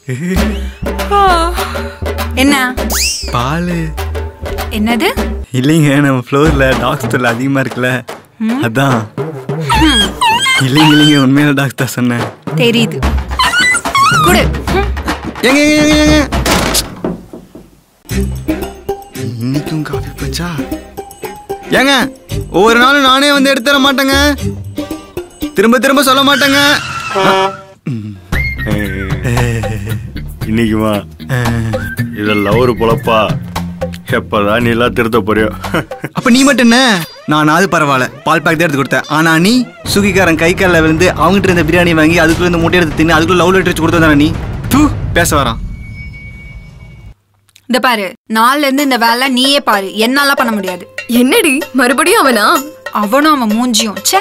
என்ன பால் என்னது இல்லைங்க நம்ம ஃப்ளோரில் டாக்ஸ் தொல்லை அதிகமாக இருக்குல்ல அதான் இல்லைங்க இல்லைங்க உண்மையான டாக்ஸ் தான் சொன்னேன் தெரியுது குடு ம். ஏங்க ஏங்க, ஏங்க, ஏங்க. இன்னைக்கும் காஃபி போச்சா ஏங்க ஒவ்வொரு நாளும் நானே வந்து எடுத்து தர மாட்டேங்க திரும்ப திரும்ப சொல்ல மாட்டேங்க இன்னைக்குமா இதெல்லாம் ஒரு பொழப்பா எப்பதான் நீ எல்லாம் திருத்த போறியோ அப்ப நீ மட்டும் என்ன நானாவது பரவாயில்ல பால் பாக்கெட் எடுத்து கொடுத்தேன் ஆனா நீ சுகிக்காரன் கை காலில் விழுந்து அவங்ககிட்ட இருந்த பிரியாணி வாங்கி அதுக்குள்ள இந்த முட்டை எடுத்து தின்னு அதுக்குள்ள லவ் லெட்டர் வச்சு கொடுத்தா நீ தூ பேச வரான் இந்த பாரு நாள்ல இருந்து இந்த வேலை நீயே பாரு என்னால பண்ண முடியாது என்னடி மறுபடியும் அவனா அவனும் அவன் மூஞ்சியும் ச்சே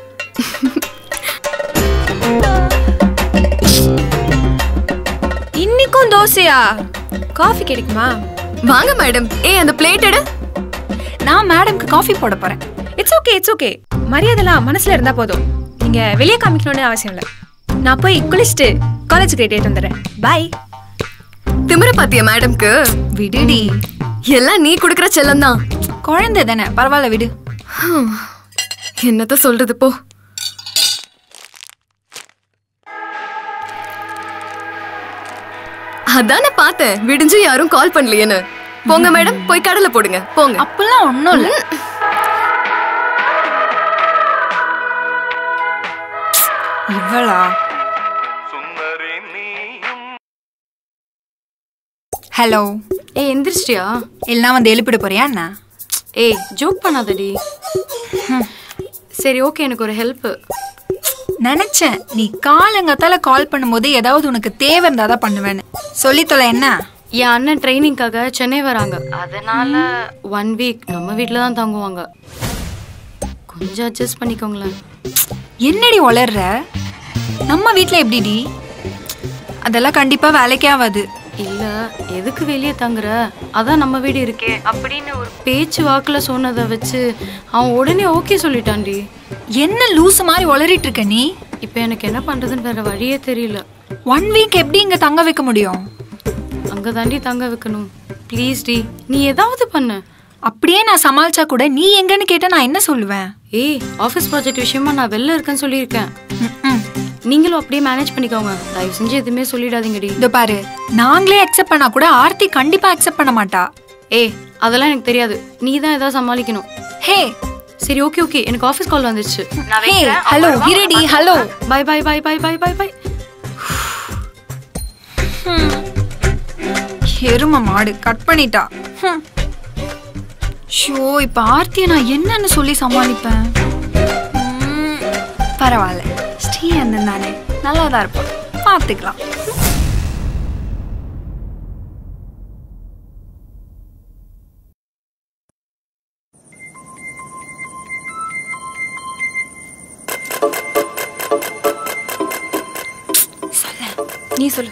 இன்னைக்கும் தோசையா காஃபி கிடைக்குமா வாங்க மேடம் ஏய் அந்த பிளேட் எடு நான் மேடம்க்கு காஃபி போட போறேன் இட்ஸ் ஓகே இட்ஸ் ஓகே மரியாதைலாம் மனசுல இருந்தா போதும் நீங்க வெளியே காமிக்கணும்னு அவசியம் இல்லை நான் போய் குளிச்சுட்டு காலேஜ் கிரேட் வந்துடுறேன் பாய் திமிர பாத்தியா மேடம்க்கு விடுடி எல்லாம் நீ குடுக்கற செல்லம் தான் குழந்தை தானே பரவாயில்ல விடு என்னத்த சொல்றது போ அதானே பார்த்தேன் விடிஞ்சு யாரும் கால் பண்ணலையேன்னு போங்க மேடம் போய் கடலை போடுங்க போங்க அப்பெல்லாம் ஒண்ணும் இல்ல இவளா ஹலோ ஏய் எந்திரிச்சிட்டியா எல்லாம் வந்து எழுப்பிட போறியா என்ன ஏய் ஜோக் பண்ணாதடி சரி ஓகே எனக்கு ஒரு ஹெல்ப் நினைச்சேன் நீ காலங்கத்தால கால் பண்ணும்போது ஏதாவது உனக்கு தேவை இருந்தா தான் பண்ணுவேன்னு சொல்லி தொலை என்ன என் அண்ணன் ட்ரைனிங்காக சென்னை வராங்க அதனால ஒன் வீக் நம்ம வீட்டில் தான் தங்குவாங்க கொஞ்சம் அட்ஜஸ்ட் பண்ணிக்கோங்களேன் என்னடி வளர்ற நம்ம வீட்ல எப்படிடி அதெல்லாம் கண்டிப்பா வேலைக்கே ஆகாது இல்ல எதுக்கு வெளியே தங்குற அதான் நம்ம வீடு இருக்கே அப்படின்னு ஒரு பேச்சு வாக்குல சொன்னதை வச்சு அவன் உடனே ஓகே சொல்லிட்டான்டி என்ன லூசு மாதிரி உளறிட்டு இருக்க நீ இப்போ எனக்கு என்ன பண்றதுன்னு வேற வழியே தெரியல ஒன் வீக் எப்படி இங்க தங்க வைக்க முடியும் அங்க தாண்டி தங்க வைக்கணும் ப்ளீஸ் டி நீ ஏதாவது பண்ணு அப்படியே நான் சமாளிச்சா கூட நீ எங்கன்னு கேட்டா நான் என்ன சொல்லுவேன் ஏய் ஆஃபீஸ் ப்ராஜெக்ட் விஷயமா நான் வெளில இருக்கேன்னு சொல்லியிருக்கேன் ம்ம். நீங்களும் அப்படியே மேனேஜ் பண்ணிக்கோங்க தயவு செஞ்சு எதுவுமே சொல்லிடாதீங்கடி இதோ பாரு நாங்களே அக்செப்ட் பண்ணா கூட ஆர்த்தி கண்டிப்பா அக்செப்ட் பண்ண மாட்டா ஏய் அதெல்லாம் எனக்கு தெரியாது நீ தான் ஏதாவது சமாளிக்கணும் ஹே சரி ஓகே ஓகே எனக்கு ஆஃபீஸ் கால் வந்துச்சு ஹே ஹலோ இருடி hello bye bye bye bye bye bye bye எரும மாடு கட் பண்ணிட்டா ஹம். ஷோ இப்ப ஆர்த்தியை நான் என்னன்னு சொல்லி சமாளிப்பேன் ம், பரவாயில்ல ஸ்ரீ அண்ணன் தானே நல்லா தான் இருப்பான் பார்த்துக்கலாம் நீ சொல்லு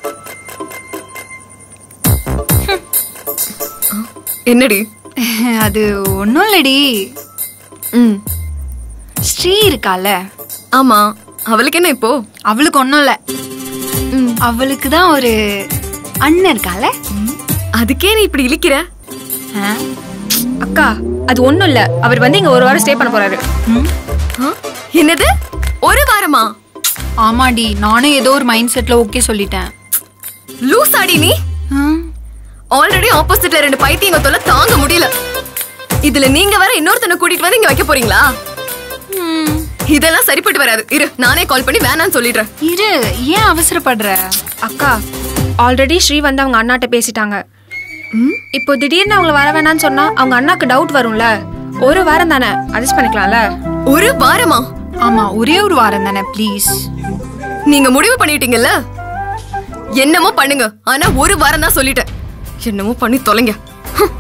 என்னடி அது ஒன்றும் இல்லடி ம் ஸ்ரீ இருக்கால ஆமா அவளுக்கு என்ன இப்போ அவளுக்கு ஒன்றும் இல்லை அவளுக்கு தான் ஒரு அண்ணன் இருக்கால அதுக்கே நீ இப்படி இழிக்கிற ஆ? அக்கா அது ஒண்ணும் இல்ல அவர் வந்து இங்க ஒரு வாரம் ஸ்டே பண்ண போறாரு ம்? ஆ? என்னது ஒரு வாரமா ஆமாடி நானும் ஏதோ ஒரு மைண்ட் செட்ல ஓகே சொல்லிட்டேன் லூஸ் ஆடி நீ ம். ஆல்ரெடி ஆப்போசிட்ல ரெண்டு பைத்தியங்க தொல்லை தாங்க முடியல இதுல நீங்க வேற இன்னொருத்தனை கூட்டிட்டு வந்து இங்க வைக்க போறீங்களா ம். இதெல்லாம் சரிப்பட்டு வராது இரு நானே கால் பண்ணி வேணாம்னு சொல்லிடுறேன் இரு ஏன் அவசரப்படுற அக்கா ஆல்ரெடி ஸ்ரீ வந்து அவங்க அண்ணாட்ட பேசிட்டாங்க இப்போ திடீர்னு அவங்கள வர வேணாம்னு சொன்னா அவங்க அண்ணாக்கு டவுட் வரும்ல ஒரு வாரம் தானே அட்ஜஸ்ட் பண்ணிக்கலாம்ல ஒரு வாரமா ஆமா ஒரே ஒரு வாரம் தானே ப்ளீஸ் நீங்க முடிவு பண்ணிட்டீங்கல்ல என்னமோ பண்ணுங்க ஆனா ஒரு வாரம் தான் சொல்லிட்டேன் என்னமோ பண்ணி தொலைங்க ஹம்.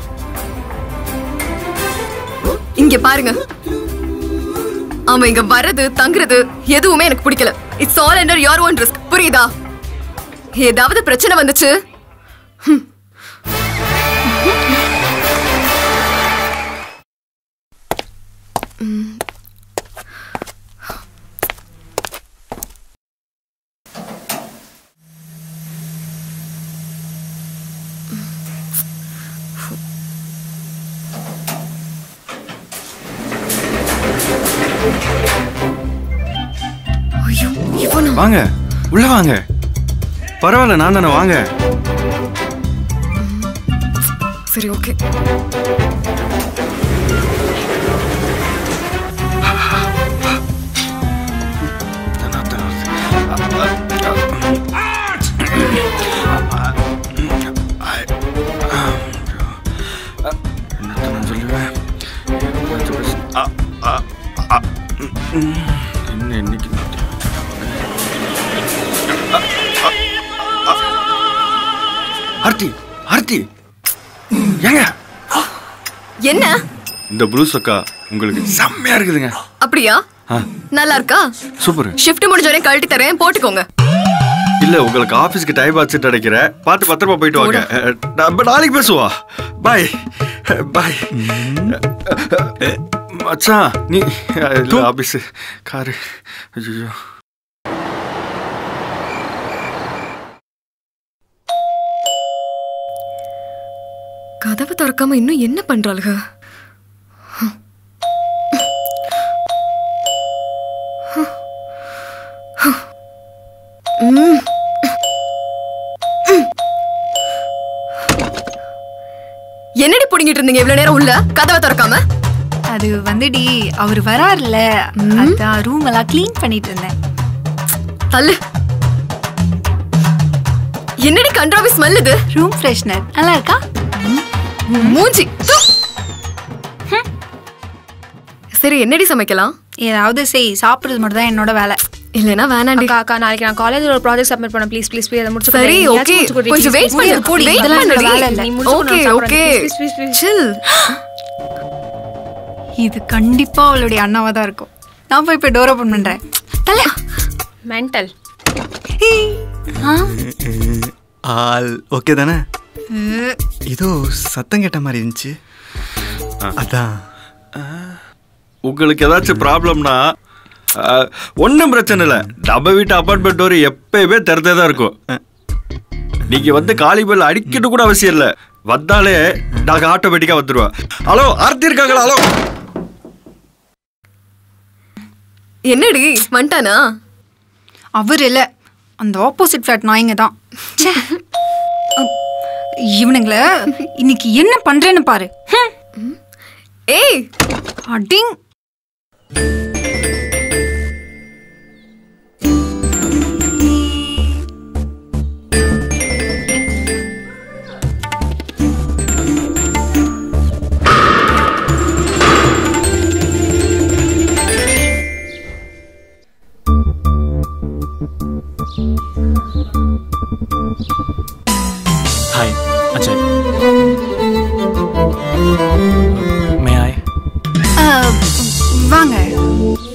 இங்க பாருங்க அவன் இங்க வர்றது தங்குறது எதுவுமே எனக்கு பிடிக்கல it's all under your own risk புரியுதா ஏதாவது பிரச்சனை வந்துச்சு ஹம். வாங்க உள்ள வாங்க பரவாயில்ல நான் தானே வாங்க சரி ஓகே என்னத்த நான் சொல்லுவேன் அ, அ, அ, ம், என்ன இன்னைக்கு ஆர்த்தி ஆர்த்தி ஏங்க என்ன இந்த ப்ளூ சொக்கா உங்களுக்கு செம்மையா இருக்குதுங்க அப்படியா ஆ. நல்லா இருக்கா சூப்பர் ஷிஃப்ட் முடிஞ்ச வரையும் கழட்டி தரேன் போட்டுக்கோங்க இல்ல உங்களுக்கு ஆபீஸ்க்கு டைம் ஆச்சுட்டு நினைக்கிறேன் பார்த்து பத்திரமா போயிட்டு வாங்க அஹ், நம்ம நாளைக்கு பேசுவா பாய் பாய் மச்சான் நீ இல்ல ஆபீஸ் காரு ஐயோ கதவு திறக்காம இன்னும் என்ன பண்றாளுக ம். என்னடி புடுங்கிட்டு இருந்தீங்க இவ்வளவு நேரம் உள்ள கதவை திறக்காம அது வந்துடி அவர் வராருல அதான் ரூம் எல்லாம் க்ளீன் பண்ணிட்டு இருந்தேன் தள்ளு என்னடி கன்றாவி ஸ்மெல் இது ரூம் ஃப்ரெஷ்னர் நல்லா இருக்கா மூஞ்சி து. சரி என்னடி சமைக்கலாம் ஏதாவது செய் சாப்பிடுறது மட்டும் தான் என்னோட வேலை இல்லனா வேணாண்டி அக்கா அக்கா நாளைக்கு நான் காலேஜ்ல ஒரு ப்ராஜெக்ட் சப்மிட் பண்ண ப்ளீஸ் ப்ளீஸ் ப்ளீஸ் அதை முடிச்சு சரி ஓகே கொஞ்சம் வெயிட் பண்ணு போடி, வெயிட் இதெல்லாம் என்னோட வேலை பண்ணுடி இல்ல. ஓகே ஓகே சில் இது கண்டிப்பா அவளுடைய அண்ணாவா தான் இருக்கும் நான் போய் இப்போ டோர் ஓப்பன் பண்றேன் தல மென்டல் ஆ ஆல் ஓகே தானே ஏதோ சத்தம் கேட்ட மாதிரி இருந்துச்சு அதான் உங்களுக்கு ஏதாச்சும் ப்ராப்ளம்னா ஒன்றும் பிரச்சனை இல்லை நம்ம வீட்டு அப்பார்ட்மெண்ட் டோர் எப்பயுமே திறந்தே தான் இருக்கும் நீங்க வந்து காலி பெல் அடிக்கணும் கூட அவசியம் இல்லை வந்தாலே நாங்க ஆட்டோமேட்டிக்கா வந்துடுவோம் ஹலோ ஆர்த்தி இருக்காங்களா ஹலோ என்னடி வந்துட்டானா அவர் இல்ல அந்த ஆப்போசிட் ஃபிளாட் நாய்ங்க தான் ச்சே. அ, இவனுங்கள இன்னைக்கு என்ன பண்றேன்னு பாரு ஹம். ஏய் அடிங் Hi, Ajay. May I? அ, வாங்க